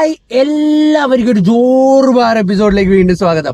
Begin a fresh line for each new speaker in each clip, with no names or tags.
Hi എല്ലാവർക്കും ഒരു ജോറ് bar എപ്പിസോഡിലേക്ക് വീണ്ടും സ്വാഗതം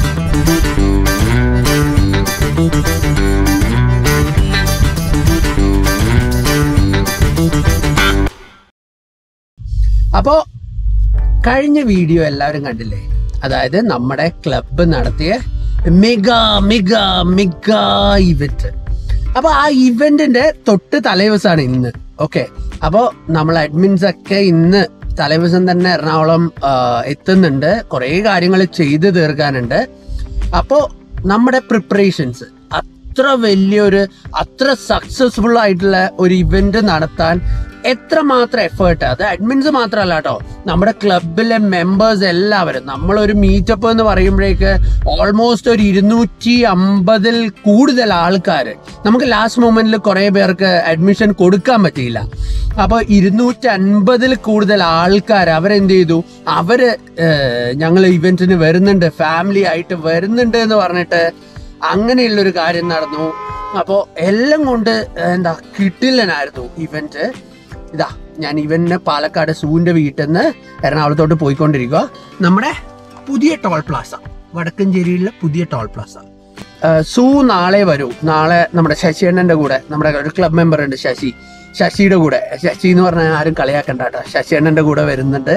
അപ്പോ കഴിഞ്ഞ വീഡിയോ എല്ലാവരും കണ്ടില്ലേ അതായത് നമ്മുടെ ക്ലബ്ബ് നടത്തിയ മെഗാ മെഗാ മെഗാ ഇവന്റ് അപ്പൊ ആ ഇവന്റിന്റെ തൊട്ട് തലേദിവസമാണ് ഇന്ന് ഓക്കെ അപ്പോ നമ്മൾ അഡ്മിൻസ് ഒക്കെ ഇന്ന് തലേദിവസം തന്നെ എറണാകുളം ആ, എത്തുന്നുണ്ട് കുറേ കാര്യങ്ങൾ ചെയ്തു തീർക്കാനുണ്ട് അപ്പോ നമ്മുടെ പ്രിപ്പറേഷൻസ് അത്ര വലിയൊരു അത്ര സക്സസ്ഫുൾ ആയിട്ടുള്ള ഒരു ഇവന്റ് നടത്താൻ എത്രമാത്രം എഫേർട്ട് അത് അഡ്മിൻസ് മാത്രമല്ല കേട്ടോ നമ്മുടെ ക്ലബിലെ മെമ്പേഴ്സ് എല്ലാവരും നമ്മളൊരു മീറ്റപ്പ് എന്ന് പറയുമ്പോഴേക്ക് ഓൾമോസ്റ്റ് ഒരു ഇരുന്നൂറ്റി അമ്പതിൽ കൂടുതൽ ആൾക്കാർ നമുക്ക് ലാസ്റ്റ് മൊമെന്റിൽ കുറെ പേർക്ക് അഡ്മിഷൻ കൊടുക്കാൻ പറ്റിയില്ല അപ്പോൾ ഇരുന്നൂറ്റി അൻപതിൽ കൂടുതൽ ആൾക്കാർ അവരെന്ത് ചെയ്തു അവര് ഞങ്ങൾ ഇവന്റിന് വരുന്നുണ്ട് ഫാമിലി ആയിട്ട് വരുന്നുണ്ട് എന്ന് പറഞ്ഞിട്ട് അങ്ങനെയുള്ളൊരു കാര്യം നടന്നു അപ്പോൾ എല്ലാം കൊണ്ട് എന്താ കിട്ടില്ലനായിരുന്നു ഇവന്റ് ഇതാ ഞാൻ ഇവന് പാലക്കാട് സൂവിന്റെ വീട്ടിൽ നിന്ന് എറണാകുളത്തോട്ട് പോയിക്കൊണ്ടിരിക്കുക നമ്മുടെ പുതിയ ടോൾ പ്ലാസ വടക്കഞ്ചേരിയിലെ പുതിയ ടോൾ പ്ലാസ സൂ നാളെ വരൂ നാളെ നമ്മുടെ ശശിയണ്ണന്റെ കൂടെ നമ്മുടെ ഒരു ക്ലബ് മെമ്പർ ഉണ്ട് ശശി ശശിയുടെ കൂടെ ശശി എന്ന് പറഞ്ഞാൽ ആരും കളിയാക്കണ്ട കേട്ടോ ശശിയണ്ണന്റെ കൂടെ വരുന്നുണ്ട്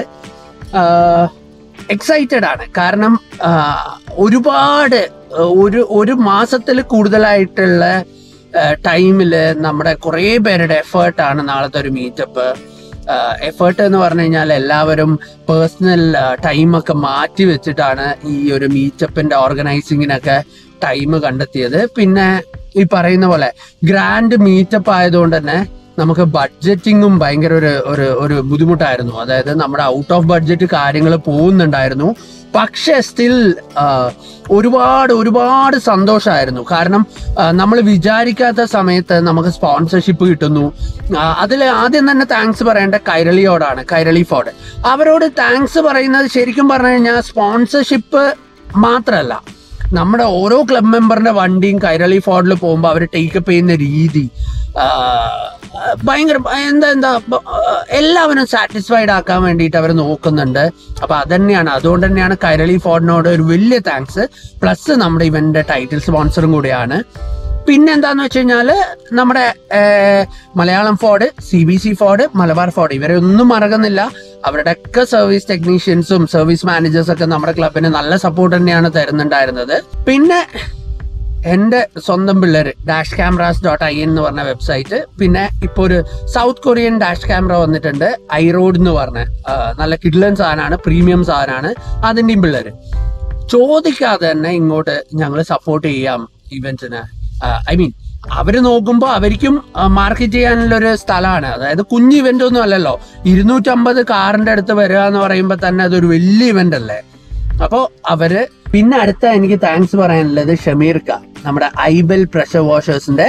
എക്സൈറ്റഡ് ആണ് കാരണം ആ, ഒരുപാട് ആ, ഒരു ഒരു മാസത്തിൽ കൂടുതലായിട്ടുള്ള ടൈമില് നമ്മുടെ കുറേ പേരുടെ എഫേർട്ടാണ് നാളത്തെ ഒരു മീറ്റപ്പ് എഫേർട്ട് എന്ന് പറഞ്ഞു കഴിഞ്ഞാൽ എല്ലാവരും പേഴ്സണൽ ടൈമൊക്കെ മാറ്റി വെച്ചിട്ടാണ് ഈ ഒരു മീറ്റപ്പിന്റെ ഓർഗനൈസിങ്ങിനൊക്കെ ടൈം കണ്ടെത്തിയത് പിന്നെ ഈ പറയുന്ന പോലെ ഗ്രാൻഡ് മീറ്റപ്പ് ആയതുകൊണ്ട് തന്നെ നമുക്ക് ബഡ്ജറ്റിങ്ങും ഭയങ്കര ഒരു ഒരു ഒരു ബുദ്ധിമുട്ടായിരുന്നു അതായത് നമ്മുടെ ഔട്ട് ഓഫ് ബഡ്ജറ്റ് കാര്യങ്ങൾ പോകുന്നുണ്ടായിരുന്നു പക്ഷേ സ്റ്റിൽ ഒരുപാട് ഒരുപാട് സന്തോഷമായിരുന്നു കാരണം നമ്മൾ വിചാരിക്കാത്ത സമയത്ത് നമുക്ക് സ്പോൺസർഷിപ്പ് കിട്ടുന്നു അതിൽ ആദ്യം തന്നെ താങ്ക്സ് പറയേണ്ട കൈരളിയോടാണ് കൈരളി ഫോർഡ് അവരോട് താങ്ക്സ് പറയുന്നത് ശരിക്കും പറഞ്ഞു കഴിഞ്ഞാൽ സ്പോൺസർഷിപ്പ് മാത്രമല്ല നമ്മുടെ ഓരോ ക്ലബ് മെമ്പറിന്റെ വണ്ടിയും കൈരളി ഫോർഡിൽ പോകുമ്പോൾ അവർ ടേക്കപ്പ് ചെയ്യുന്ന രീതി ആ, ഭയങ്കര എന്താ എന്താ ബ- എല്ലാവരും സാറ്റിസ്ഫൈഡ് ആക്കാൻ വേണ്ടിയിട്ട് അവർ നോക്കുന്നുണ്ട് അപ്പൊ അതന്നെയാണ് അതുകൊണ്ട് തന്നെയാണ് കൈരളി ഫോർഡിനോട് ഒരു വലിയ താങ്ക്സ് പ്ലസ് നമ്മുടെ ഇവന്റെ ടൈറ്റിൽ സ്പോൺസറും കൂടിയാണ് പിന്നെ എന്താന്ന് വെച്ച് കഴിഞ്ഞാല് നമ്മുടെ ഏർ, Malayalam Ford C B C Ford Malabar Ford ഇവരെ ഒന്നും മറക്കുന്നില്ല അവരുടെയൊക്കെ സർവീസ് ടെക്നീഷ്യൻസും സർവീസ് മാനേജേഴ്സ് ഒക്കെ നമ്മുടെ ക്ലബിന് നല്ല സപ്പോർട്ട് തന്നെയാണ് തരുന്നുണ്ടായിരുന്നത് പിന്നെ എൻ്റെ സ്വന്തം പിള്ളേർ ഡാഷ് ക്യാമറാസ് ഡോട്ട് ഐ എന്ന് പറഞ്ഞ വെബ്സൈറ്റ് പിന്നെ ഇപ്പോൾ ഒരു സൗത്ത് കൊറിയൻ ഡാഷ് ക്യാമറ വന്നിട്ടുണ്ട് ഐ റോഡ് എന്ന് പറഞ്ഞ ആ, നല്ല കിഡ്ലൻ സാധനമാണ് പ്രീമിയം സാധനമാണ് അതിൻ്റെയും പിള്ളേർ ചോദിക്കാതെ തന്നെ ഇങ്ങോട്ട് ഞങ്ങൾ സപ്പോർട്ട് ചെയ്യാം ഇവന്റിന് ഐ മീൻ അവര് നോക്കുമ്പോൾ അവർക്കും മാർക്കറ്റ് ചെയ്യാനുള്ള ഒരു സ്ഥലമാണ് അതായത് കുഞ്ഞ് ഇവന്റ് ഒന്നും അല്ലല്ലോ ഇരുന്നൂറ്റമ്പത് കാറിന്റെ അടുത്ത് വരിക എന്ന് പറയുമ്പോൾ തന്നെ അതൊരു വലിയ ഇവന്റ് അല്ലേ അപ്പോ അവര് പിന്നെ അടുത്ത എനിക്ക് താങ്ക്സ് പറയാനുള്ളത് ഷമീർക്ക നമ്മുടെ ഐബൽ പ്രഷർ വാഷേഴ്സിന്റെ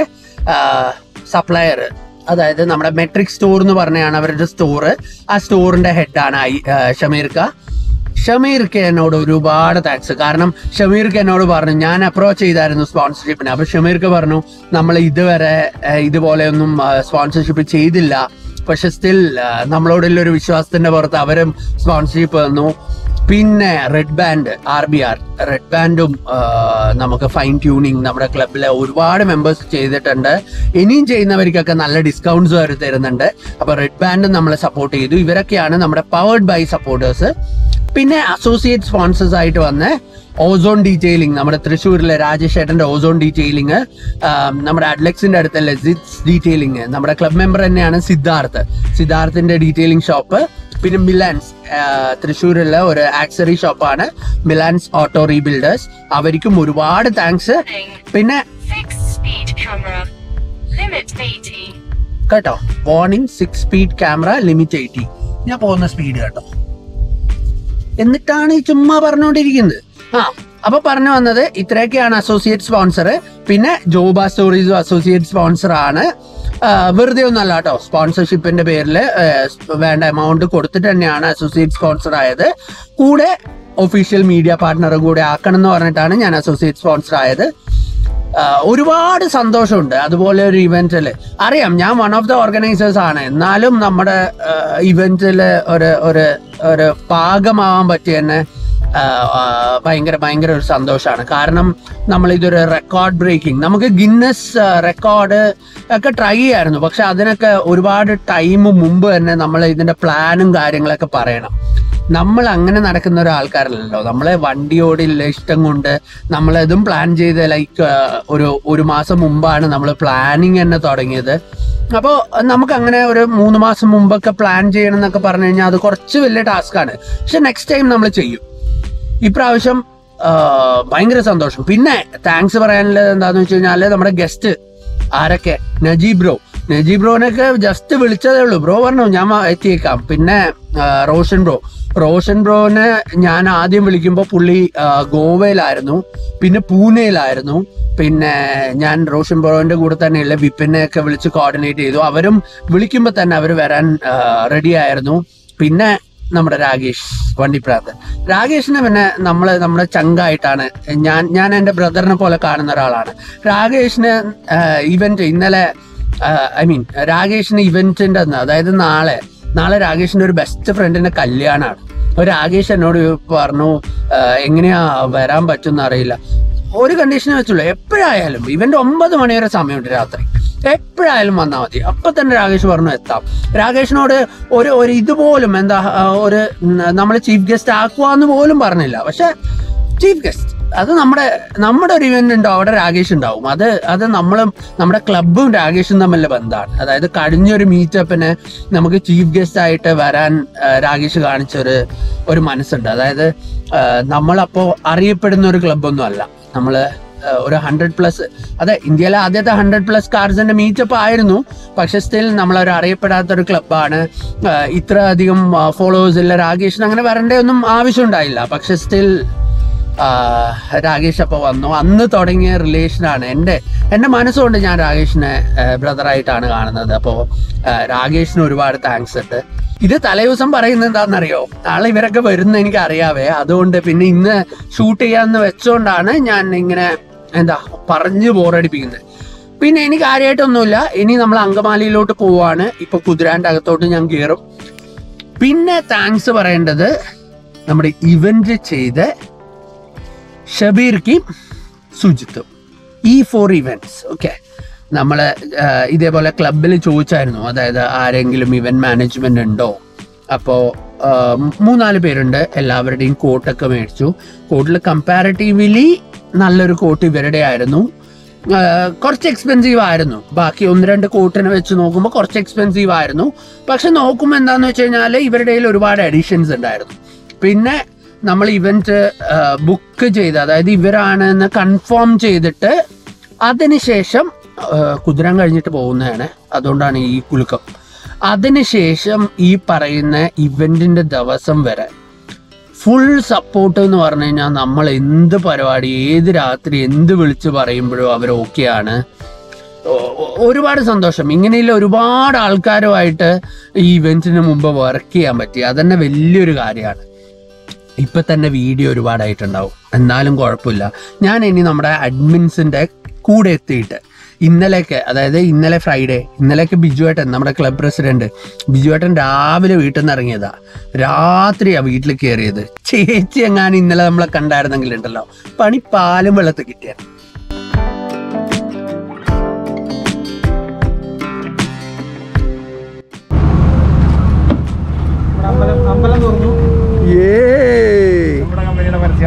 സപ്ലയർ അതായത് നമ്മുടെ മെട്രിക് സ്റ്റോർ എന്ന് പറഞ്ഞാണ് അവരുടെ സ്റ്റോറ് ആ സ്റ്റോറിന്റെ ഹെഡാണ് ഐ ആ, ഷമീർക്ക ഷമീർക്ക് എന്നോട് ഒരുപാട് താങ്ക്സ് കാരണം ഷമീർക്ക് എന്നോട് പറഞ്ഞു ഞാൻ അപ്രോച്ച് ചെയ്തായിരുന്നു സ്പോൺസർഷിപ്പിന് അപ്പൊ ഷമീർക്ക് പറഞ്ഞു നമ്മൾ ഇതുവരെ ഏഹ്, ഇതുപോലെയൊന്നും സ്പോൺസർഷിപ്പ് ചെയ്തില്ല പക്ഷെ സ്റ്റിൽ നമ്മളോടുള്ള ഒരു വിശ്വാസത്തിന്റെ പുറത്ത് അവരും സ്പോൺസർഷിപ്പ് തന്നു പിന്നെ red band R B R red ബാൻഡും നമുക്ക് ഫൈൻ ട്യൂണിങ് നമ്മുടെ ക്ലബിലെ ഒരുപാട് മെമ്പേഴ്സ് ചെയ്തിട്ടുണ്ട് ഇനിയും ചെയ്യുന്നവർക്കൊക്കെ നല്ല ഡിസ്കൗണ്ട്സ് അവർ തരുന്നുണ്ട് അപ്പൊ റെഡ് ബാൻഡ് നമ്മളെ സപ്പോർട്ട് ചെയ്തു ഇവരൊക്കെയാണ് നമ്മുടെ പവേർഡ് ബൈ സപ്പോർട്ടേഴ്സ് പിന്നെ അസോസിയേറ്റ് സ്പോൺസേഴ്സ് ആയിട്ട് വന്ന ഓസോൺ ഡീറ്റെയിലിംഗ് നമ്മുടെ തൃശ്ശൂരിലെ രാജേഷ് ഏട്ടന്റെ ഓസോൺ ഡീറ്റെയിലിംഗ് നമ്മുടെ അഡ്ലക്സിന്റെ അടുത്തുള്ള സിറ്റ്സ് ഡീറ്റെയിലിംഗ് നമ്മുടെ ക്ലബ് മെമ്പർ തന്നെയാണ് സിദ്ധാർത്ഥ് സിദ്ധാർത്ഥിന്റെ ഡീറ്റെയിലിംഗ് ഷോപ്പ് പിന്നെ മിലാൻസ് തൃശ്ശൂരിലെ ഒരു ആക്സറി ഷോപ്പാണ് മിലാൻസ് ഓട്ടോ റീബിൽഡേഴ്സ് അവർക്കും ഒരുപാട് താങ്ക്സ് പിന്നെ
Fixed speed camera. Limit 80.
കേട്ടോ warning six speed camera limit eighty ഞാൻ പോകുന്ന സ്പീഡ് കേട്ടോ എന്നിട്ടാണ് ഈ ചുമ്മാ പറഞ്ഞുകൊണ്ടിരിക്കുന്നത് ആ അപ്പൊ പറഞ്ഞു വന്നത് ഇത്രയൊക്കെയാണ് അസോസിയേറ്റ് സ്പോൺസർ പിന്നെ ജോബ സ്റ്റോറീസും അസോസിയേറ്റ് സ്പോൺസർ ആണ് ആ, വെറുതെ ഒന്നല്ല കേട്ടോ സ്പോൺസർഷിപ്പിന്റെ പേരിൽ വേണ്ട എമൗണ്ട് കൊടുത്തിട്ട് തന്നെയാണ് അസോസിയേറ്റ് സ്പോൺസർ ആയത് കൂടെ ഒഫീഷ്യൽ മീഡിയ പാർട്ട്ണറും കൂടെ ആക്കണം എന്ന് പറഞ്ഞിട്ടാണ് ഞാൻ അസോസിയേറ്റ് സ്പോൺസർ ആയത് ഒരുപാട് സന്തോഷമുണ്ട് അതുപോലെ ഒരു ഇവന്റിൽ അറിയാം ഞാൻ വൺ ഓഫ് ദ ഓർഗനൈസേഴ്സ് ആണ് എന്നാലും നമ്മുടെ ഇവന്റിൽ ഒരു ഒരു ഒരു ഭാഗമാവാൻ പറ്റിയ തന്നെ ആ, ആ, ഭയങ്കര ഭയങ്കര ഒരു സന്തോഷമാണ് കാരണം നമ്മൾ ഇതൊരു റെക്കോർഡ് ബ്രേക്കിംഗ് നമുക്ക് ഗിന്നസ് റെക്കോർഡ് ഒക്കെ ട്രൈ ചെയ്യായിരുന്നു പക്ഷെ അതിനൊക്കെ ഒരുപാട് ടൈം മുമ്പ് തന്നെ നമ്മൾ ഇതിന്റെ പ്ലാനും കാര്യങ്ങളൊക്കെ പറയണം നമ്മൾ അങ്ങനെ നടക്കുന്ന ഒരു ആൾക്കാരല്ലല്ലോ നമ്മളെ വണ്ടിയോടുള്ള ഇഷ്ടം കൊണ്ട് നമ്മളതും പ്ലാൻ ചെയ്ത് ലൈക്ക് ഒരു ഒരു മാസം മുമ്പാണ് നമ്മൾ പ്ലാനിങ് തന്നെ തുടങ്ങിയത് അപ്പോൾ നമുക്ക് അങ്ങനെ ഒരു മൂന്ന് മാസം മുമ്പൊക്കെ പ്ലാൻ ചെയ്യണം എന്നൊക്കെ പറഞ്ഞു കഴിഞ്ഞാൽ അത് കുറച്ച് വലിയ ടാസ്ക്കാണ് പക്ഷെ നെക്സ്റ്റ് ടൈം നമ്മൾ ചെയ്യും ഇപ്രാവശ്യം ആ, ഭയങ്കര സന്തോഷം പിന്നെ താങ്ക്സ് പറയാനുള്ളത് എന്താന്ന് വെച്ച് കഴിഞ്ഞാല് നമ്മുടെ ഗസ്റ്റ് ആരൊക്കെ നജീബ് ബ്രോ നജീബ് ബ്രോനൊക്കെ ജസ്റ്റ് വിളിച്ചതേ ഉള്ളൂ ബ്രോ പറഞ്ഞു ഞാൻ വ- എത്തിയേക്കാം പിന്നെ ആ, റോഷൻ ബ്രോ റോഷൻ ബ്രോനെ ഞാൻ ആദ്യം വിളിക്കുമ്പോൾ പുള്ളി ആ, ഗോവയിലായിരുന്നു പിന്നെ പൂനെയിലായിരുന്നു പിന്നെ ഞാൻ റോഷൻ ബ്രോന്റെ കൂടെ തന്നെയുള്ള വിപിനെ ഒക്കെ വിളിച്ച് കോർഡിനേറ്റ് ചെയ്തു അവരും വിളിക്കുമ്പോൾ തന്നെ അവർ വരാൻ റെഡി ആയിരുന്നു പിന്നെ നമ്മുടെ രാകേഷ് വണ്ടിപ്രാന്ത് രാകേഷിനെ പിന്നെ നമ്മൾ നമ്മുടെ ചങ്കായിട്ടാണ് ഞാൻ ഞാൻ എൻ്റെ ബ്രദറിനെ പോലെ കാണുന്ന ഒരാളാണ് രാകേഷിന് ഇവന്റ് ഇന്നലെ ഐ മീൻ രാകേഷിന് ഇവന്റിന്റെ അന്ന് അതായത് നാളെ നാളെ രാകേഷിന്റെ ഒരു ബെസ്റ്റ് ഫ്രണ്ടിന്റെ കല്യാണമാണ് അപ്പൊ രാകേഷ് എന്നോട് പറഞ്ഞു ആ, എങ്ങനെയാ വരാൻ പറ്റുമെന്ന് അറിയില്ല ഒരു കണ്ടീഷനെ വെച്ചുള്ളൂ എപ്പോഴായാലും ഇവന്റെ ഒമ്പത് മണി വരെ സമയമുണ്ട് രാത്രി എപ്പോഴായാലും വന്നാൽ മതി അപ്പൊ തന്നെ രാകേഷ് പറഞ്ഞു എത്താം രാകേഷിനോട് ഒരു ഒരു ഇതുപോലും എന്താ ആ, ഒരു നമ്മൾ ചീഫ് ഗസ്റ്റ് ആക്കുവാന്ന് പോലും പറഞ്ഞില്ല പക്ഷെ ചീഫ് ഗസ്റ്റ് അത് നമ്മുടെ നമ്മുടെ ഒരു ഇവന്റ് ഉണ്ടോ അവിടെ രാകേഷ് ഉണ്ടാവും അത് അത് നമ്മളും നമ്മുടെ ക്ലബും രാകേഷും തമ്മിലുള്ള ബന്ധമാണ് അതായത് കഴിഞ്ഞൊരു മീറ്റപ്പിന് നമുക്ക് ചീഫ് ഗസ്റ്റ് ആയിട്ട് വരാൻ ആ, രാകേഷ് കാണിച്ചൊരു ഒരു മനസ്സുണ്ട് അതായത് ആ, നമ്മളപ്പോ അറിയപ്പെടുന്ന ഒരു ക്ലബൊന്നും അല്ല നമ്മള് ആ, ഒരു ഹൺഡ്രഡ് പ്ലസ് അതെ ഇന്ത്യയിലെ ആദ്യത്തെ ഹൺഡ്രഡ് പ്ലസ് കാർസിന്റെ മീറ്റപ്പ് ആയിരുന്നു പക്ഷെ സ്റ്റിൽ നമ്മളൊരു അറിയപ്പെടാത്ത ഒരു ക്ലബ്ബാണ് ഇത്ര അധികം ഫോളോവേഴ്സ് ഇല്ല രാകേഷിന് അങ്ങനെ വരേണ്ട ഒന്നും ആവശ്യമുണ്ടായില്ല പക്ഷെ സ്റ്റിൽ രാകേഷ് അപ്പോൾ വന്നു അന്ന് തുടങ്ങിയ റിലേഷനാണ് എൻ്റെ എൻ്റെ മനസ്സുകൊണ്ട് ഞാൻ രാകേഷിനെ ബ്രദറായിട്ടാണ് കാണുന്നത് അപ്പോൾ രാകേഷിന് ഒരുപാട് താങ്ക്സ് ഉണ്ട് ഇത് തലേദിവസം പറയുന്നത് എന്താണെന്നറിയോ നാളെ ഇവരൊക്കെ വരുന്ന എനിക്ക് അറിയാവേ അതുകൊണ്ട് പിന്നെ ഇന്ന് ഷൂട്ട് ചെയ്യാന്ന് വെച്ചോണ്ടാണ് ഞാൻ ഇങ്ങനെ എന്താ പറഞ്ഞു ബോറടിപ്പിക്കുന്നത് പിന്നെ എനിക്ക് കാര്യമായിട്ടൊന്നുമില്ല ഇനി നമ്മൾ അങ്കമാലിയിലോട്ട് പോവാണ് ഇപ്പൊ കുതിരാന്റെ അകത്തോട്ട് ഞാൻ കയറും പിന്നെ താങ്ക്സ് പറയേണ്ടത് നമ്മുടെ ഇവന്റ് ചെയ്ത ഷബീർക്കും സുജിത്തും ഈ ഫോർ ഇവന്റ്സ് ഓക്കെ നമ്മൾ ഇതേപോലെ ക്ലബിൽ ചോദിച്ചായിരുന്നു അതായത് ആരെങ്കിലും ഇവന്റ് മാനേജ്മെന്റ് ഉണ്ടോ അപ്പോൾ മൂന്നാല് പേരുണ്ട് എല്ലാവരുടെയും കോട്ടൊക്കെ മേടിച്ചു കോട്ടിൽ കമ്പാരിറ്റീവ്ലി നല്ലൊരു കോട്ട് ഇവരുടെ ആയിരുന്നു ആ, കുറച്ച് എക്സ്പെൻസീവ് ആയിരുന്നു ബാക്കി ഒന്ന് രണ്ട് കോട്ടിനെ വെച്ച് നോക്കുമ്പോൾ കുറച്ച് എക്സ്പെൻസീവ് ആയിരുന്നു പക്ഷെ നോക്കുമ്പോൾ എന്താന്ന് വെച്ച് കഴിഞ്ഞാൽ ഇവരുടെ കയ്യിൽ ഒരുപാട് എഡിഷൻസ് ഉണ്ടായിരുന്നു പിന്നെ നമ്മൾ ഇവന്റ് ബുക്ക് ചെയ്ത് അതായത് ഇവരാണെന്ന് കൺഫേം ചെയ്തിട്ട് അതിനുശേഷം ആ, കുതിരാൻ കഴിഞ്ഞിട്ട് പോകുന്നതാണ് അതുകൊണ്ടാണ് ഈ കുലുക്കം അതിനുശേഷം ഈ പറയുന്ന ഇവന്റിന്റെ ദിവസം വരെ ഫുൾ സപ്പോർട്ട് എന്ന് പറഞ്ഞു കഴിഞ്ഞാൽ നമ്മൾ എന്ത് പരിപാടി ഏത് രാത്രി എന്ത് വിളിച്ച് പറയുമ്പോഴും അവർ ഓക്കെയാണ് ഒരുപാട് സന്തോഷം ഇങ്ങനെയുള്ള ഒരുപാട് ആൾക്കാരുമായിട്ട് ഈ ഇവന്റിന് മുമ്പ് വർക്ക് ചെയ്യാൻ പറ്റി അതന്നെ വലിയൊരു കാര്യമാണ് ഇപ്പൊ തന്നെ വീഡിയോ ഒരുപാടായിട്ടുണ്ടാവും എന്നാലും കുഴപ്പമില്ല ഞാൻ ഇനി നമ്മുടെ അഡ്മിൻസിന്റെ കൂടെ എത്തിയിട്ട് ഇന്നലെയൊക്കെ അതായത് ഇന്നലെ ഫ്രൈഡേ ഇന്നലെയൊക്കെ ബിജുവേട്ടൻ നമ്മുടെ ക്ലബ് പ്രസിഡന്റ് ബിജുവേട്ടൻ രാവിലെ വീട്ടിൽ നിന്ന് ഇറങ്ങിയതാ രാത്രിയാ വീട്ടിൽ കയറിയത് ചേച്ചി എങ്ങാനും ഇന്നലെ നമ്മളെ കണ്ടായിരുന്നെങ്കിൽ ഉണ്ടല്ലോ പണി പാലും വെള്ളത്തിൽ കിട്ടിയ
നമ്മുടെ അമ്പലം അമ്പലം തുറന്നു നമ്മുടെ കമ്പനിയുടെ പരസ്യം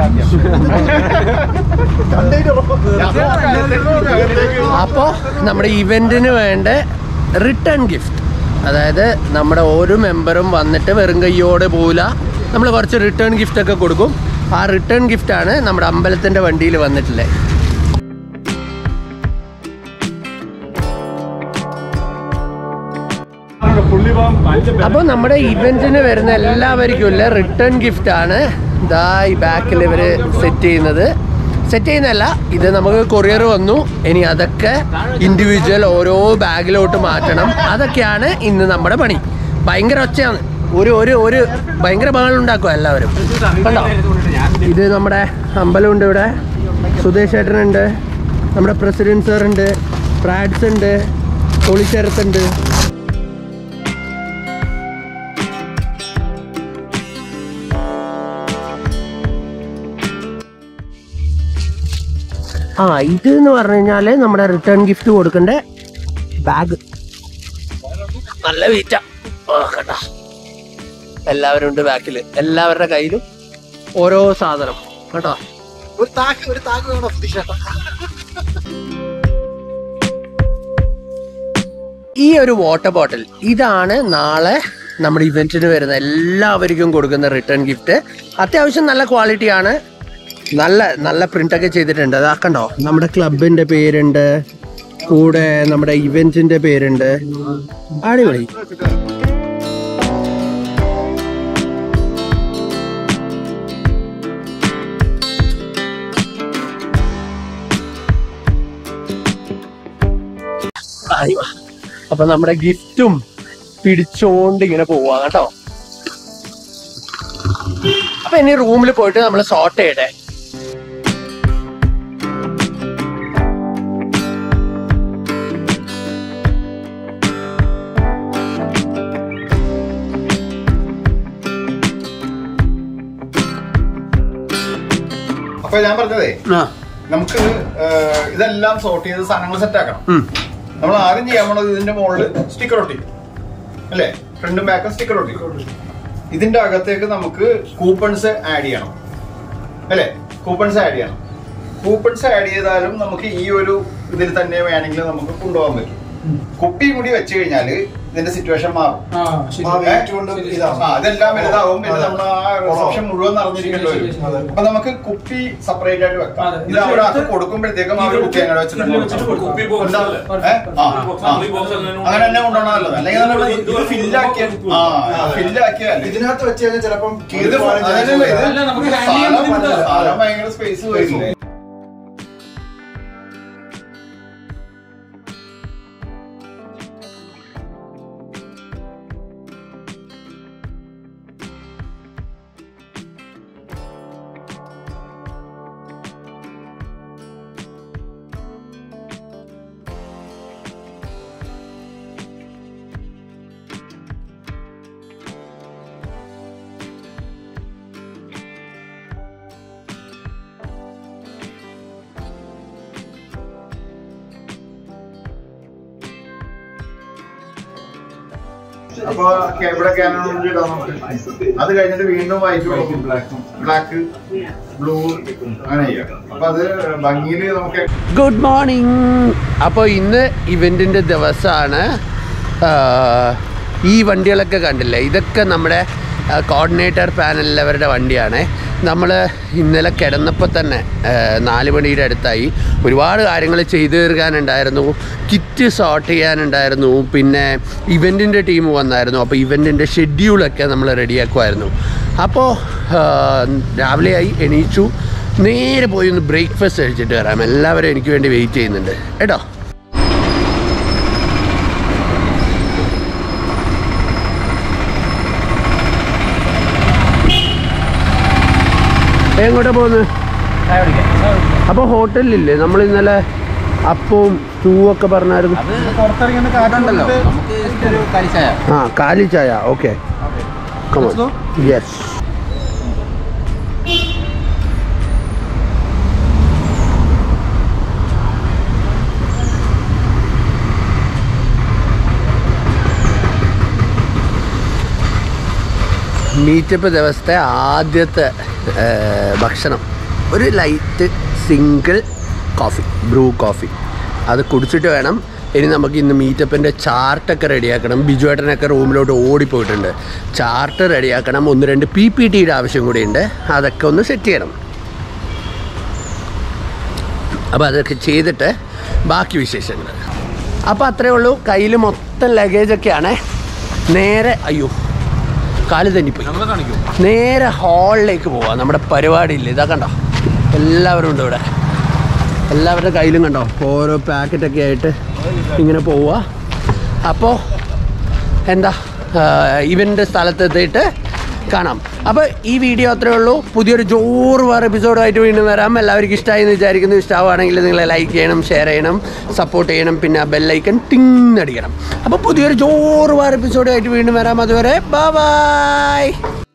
ആദ്യം
അപ്പോ നമ്മുടെ ഇവന്റിന് വേണ്ട റിട്ടേൺ ഗിഫ്റ്റ് അതായത് നമ്മുടെ ഓരോ മെമ്പറും വന്നിട്ട് വെറും കയ്യോടെ പോവില്ല നമ്മൾ കുറച്ച് റിട്ടേൺ ഗിഫ്റ്റ് ഒക്കെ കൊടുക്കും ആ റിട്ടേൺ ഗിഫ്റ്റ് ആണ് നമ്മുടെ അമ്പലത്തിന്റെ വണ്ടിയിൽ വന്നിട്ടുള്ളത്
പുള്ളിപ്പം പഞ്ച
അപ്പോൾ നമ്മുടെ ഇവന്റിന് വരുന്ന എല്ലാവർക്കും ഉള്ള റിട്ടേൺ ഗിഫ്റ്റ് ആണ് ഇതാ ഈ ബാക്കിൽ ഇവർ സെറ്റ് ചെയ്യുന്നത് സെറ്റ് ചെയ്യുന്നതല്ല ഇത് നമുക്ക് കൊറിയർ വന്നു ഇനി അതൊക്കെ ഇൻഡിവിജ്വൽ ഓരോ ബാഗിലോട്ട് മാറ്റണം അതൊക്കെയാണ് ഇന്ന് നമ്മുടെ പണി ഭയങ്കര ഒച്ചയാണ് ഒരു ഒരു ഒരു ഭയങ്കര ബഹളം ഉണ്ടാക്കുക എല്ലാവരും കണ്ടോ ഇത് നമ്മുടെ അമ്പലമുണ്ട് ഇവിടെ സുധേഷ് ചേട്ടനുണ്ട് നമ്മുടെ പ്രസിഡന്റ് സാർ ഉണ്ട് പ്രാഡ്സ് ഉണ്ട് പൊളിച്ചെറുത്തുണ്ട് ആ ഇത് എന്ന് പറഞ്ഞു കഴിഞ്ഞാല് നമ്മുടെ റിട്ടേൺ ഗിഫ്റ്റ് കൊടുക്കേണ്ട ബാഗ് നല്ല വെയിറ്റാ കേട്ടോ എല്ലാവരും ഉണ്ട് ബാക്കിൽ എല്ലാവരുടെ കയ്യിലും ഓരോ സാധനം കേട്ടോ
ഒരു താക്ക് ഒരു താക്ക് വേണം പ്രതീക്ഷ
ഈ ഒരു വാട്ടർ ബോട്ടിൽ ഇതാണ് നാളെ നമ്മുടെ ഇവന്റിന് വരുന്ന എല്ലാവർക്കും കൊടുക്കുന്ന റിട്ടേൺ ഗിഫ്റ്റ് അത്യാവശ്യം നല്ല ക്വാളിറ്റിയാണ് നല്ല നല്ല പ്രിന്റ് ഒക്കെ ചെയ്തിട്ടുണ്ട് അതാക്കണ്ടോ നമ്മുടെ ക്ലബിന്റെ പേരുണ്ട് കൂടെ നമ്മുടെ ഇവന്റിന്റെ പേരുണ്ട് അടിപൊളി ആയി വാ. അപ്പൊ നമ്മുടെ ഗിഫ്റ്റും പിടിച്ചോണ്ട് ഇങ്ങനെ പോവാ കേട്ടോ അപ്പൊ ഇനി റൂമിൽ പോയിട്ട് നമ്മൾ സോർട്ട് ചെയ്യട്ടെ
അപ്പൊ ഞാൻ പറഞ്ഞതേ
ആ
നമുക്ക് ഏഹ്, ഇതെല്ലാം സോർട്ട് ചെയ്ത് സാധനങ്ങൾ സെറ്റ് ആക്കണം
ഉം.
നമ്മൾ ആദ്യം ചെയ്യാൻ പോണത് ഇതിന്റെ മുകളിൽ സ്റ്റിക്കർ ഒട്ടി അല്ലേ ഫ്രണ്ടും ബാക്കും സ്റ്റിക്കർ ഒട്ടി ഇതിന്റെ അകത്തേക്ക് നമുക്ക് കൂപ്പൺസ് ആഡ് ചെയ്യണം അല്ലേ കൂപ്പൺസ് ആഡ് ചെയ്യണം കൂപ്പൺസ് ആഡ് ചെയ്താലും നമുക്ക് ഈ ഒരു ഇതിൽ തന്നെ വേണമെങ്കിൽ നമുക്ക് കൊണ്ടുപോകാൻ പറ്റും കുപ്പി കൂടി വെച്ച് കഴിഞ്ഞാല് ഇതിന്റെ സിറ്റുവേഷൻ മാറും
ആ,
ഏ? ആ, അതെല്ലാം വലുതാവും പിന്നെ നമ്മൾ ആ റിസപ്ഷൻ മുഴുവൻ നിറഞ്ഞിരിക്കേണ്ടി വരും അപ്പൊ നമുക്ക് കുപ്പി സെപ്പറേറ്റ് ആയിട്ട് വെക്കാം
അതെ.
ഇത് ഒരാൾക്ക് കൊടുക്കുമ്പോഴത്തേക്കും അവർ കുപ്പി അങ്ങനെ വെച്ചിട്ട്
ഇതിൽ വെച്ചിട്ട്
കൊടുക്കാം.
കൊടുക്കാം.
കുപ്പി box
ഉണ്ടാവില്ലേ?
അല്ലേ?
ഏ? ആ, ആ. അങ്ങനെ തന്നെ കൊണ്ടുപോകണമല്ലോ അല്ലെങ്കിൽ നമ്മൾ ഇത് ഫില്ലാക്കിയ ആ ഫില്ലാക്കിയാൽ
ഇതിനകത്ത് വെച്ച് കഴിഞ്ഞാൽ ചിലപ്പം
ഇത് അതല്ലല്ലോ, ഇത്
അല്ല, നമുക്ക് handle ചെയ്യാൻ
സ്ഥലം
ബുദ്ധിമുട്ടാ.
സ്ഥലം ഭയങ്കര സ്പേസ് വരില്ലേ അപ്പൊ ഇവിടെ ക്യാനോൺ ഇടാം നമുക്ക് അത് കഴിഞ്ഞിട്ട് വീണ്ടും വൈറ്റ് കൊടുക്കും ബ്ലാക്ക് ബ്ലൂ അങ്ങനെ ചെയ്യാം അപ്പൊ അത് ഭംഗിയിൽ നമുക്ക്
ഗുഡ് മോർണിംഗ് അപ്പോൾ ഇന്ന് ഇവൻറ്റിൻ്റെ ദിവസമാണ് ഈ വണ്ടികളൊക്കെ കണ്ടില്ലേ ഇതൊക്കെ നമ്മുടെ കോർഡിനേറ്റർ പാനലിലവരുടെ വണ്ടിയാണ് നമ്മൾ ഇന്നലെ കിടന്നപ്പോൾ തന്നെ ആ, നാല് മണിയുടെ അടുത്തായി ഒരുപാട് കാര്യങ്ങൾ ചെയ്തു തീർക്കാനുണ്ടായിരുന്നു കിറ്റ് സോർട്ട് ചെയ്യാനുണ്ടായിരുന്നു പിന്നെ ഇവൻറ്റിൻ്റെ ടീം വന്നായിരുന്നു അപ്പോൾ ഇവൻറ്റിൻ്റെ ഷെഡ്യൂളൊക്കെ നമ്മൾ റെഡിയാക്കുമായിരുന്നു അപ്പോൾ ആ, രാവിലെയായി എണീച്ചു നേരെ പോയി ഒന്ന് ബ്രേക്ക്ഫാസ്റ്റ് കഴിച്ചിട്ട് വരാം എല്ലാവരും എനിക്ക് വേണ്ടി വെയിറ്റ് ചെയ്യുന്നുണ്ട് കേട്ടോ എങ്ങോട്ടാ പോകുന്നത് അപ്പോൾ ഹോട്ടലിലില്ലേ നമ്മൾ ഇന്നലെ അപ്പവും സ്റ്റൂ ഒക്കെ പറഞ്ഞായിരുന്നു
പുറത്തിറങ്ങുന്ന കാറ്റുണ്ടല്ലോ
ആ കാലി ചായ ഓക്കെ യെസ് മീറ്റപ്പ് ദിവസത്തെ ആദ്യത്തെ ഏ, ഭക്ഷണം ഒരു light single coffee Bru coffee അത് കുടിച്ചിട്ട് വേണം ഇനി നമുക്ക് ഇന്ന് മീറ്റപ്പിൻ്റെ ചാർട്ടൊക്കെ റെഡിയാക്കണം ബിജുവേട്ടനൊക്കെ റൂമിലോട്ട് ഓടിപ്പോയിട്ടുണ്ട് ചാർട്ട് റെഡിയാക്കണം ഒന്ന് രണ്ട് പി പി ടിയുടെ ആവശ്യം കൂടിയുണ്ട് അതൊക്കെ ഒന്ന് സെറ്റ് ചെയ്യണം അപ്പോൾ അതൊക്കെ ചെയ്തിട്ട് ബാക്കി വിശേഷങ്ങൾ അപ്പോൾ അത്രേ ഉള്ളൂ കയ്യിൽ മൊത്തം ലഗേജൊക്കെയാണ് നേരെ അയ്യോ കാല് തന്നിപ്പോയി നേരെ ഹാളിലേക്ക് പോവാം നമ്മുടെ പരിപാടിയില്ല ഇതാ കണ്ടോ എല്ലാവരും ഉണ്ട് ഇവിടെ എല്ലാവരുടെ കയ്യിലും കണ്ടോ ഓരോ പാക്കറ്റൊക്കെ ആയിട്ട് ഇങ്ങനെ പോവുക അപ്പോൾ എന്താ ഇവൻ്റെ സ്ഥലത്തെത്തിയിട്ട് കാണാം അപ്പോൾ ഈ വീഡിയോ അത്രേ ഉള്ളൂ പുതിയൊരു ജോറ് വേറെ എപ്പിസോഡുമായിട്ട് വീണ്ടും വരാം എല്ലാവർക്കും ഇഷ്ടമായി എന്ന് വിചാരിക്കുന്നു ഇഷ്ടമാണെങ്കിൽ നിങ്ങൾ ലൈക്ക് ചെയ്യണം ഷെയർ ചെയ്യണം സപ്പോർട്ട് ചെയ്യണം പിന്നെ ആ ബെല്ലൈക്കൺ ടിങ് അടിക്കണം അപ്പോൾ പുതിയൊരു ജോറ് വേറെ എപ്പിസോഡുമായിട്ട് വീണ്ടും വരാം അതുവരെ ബൈ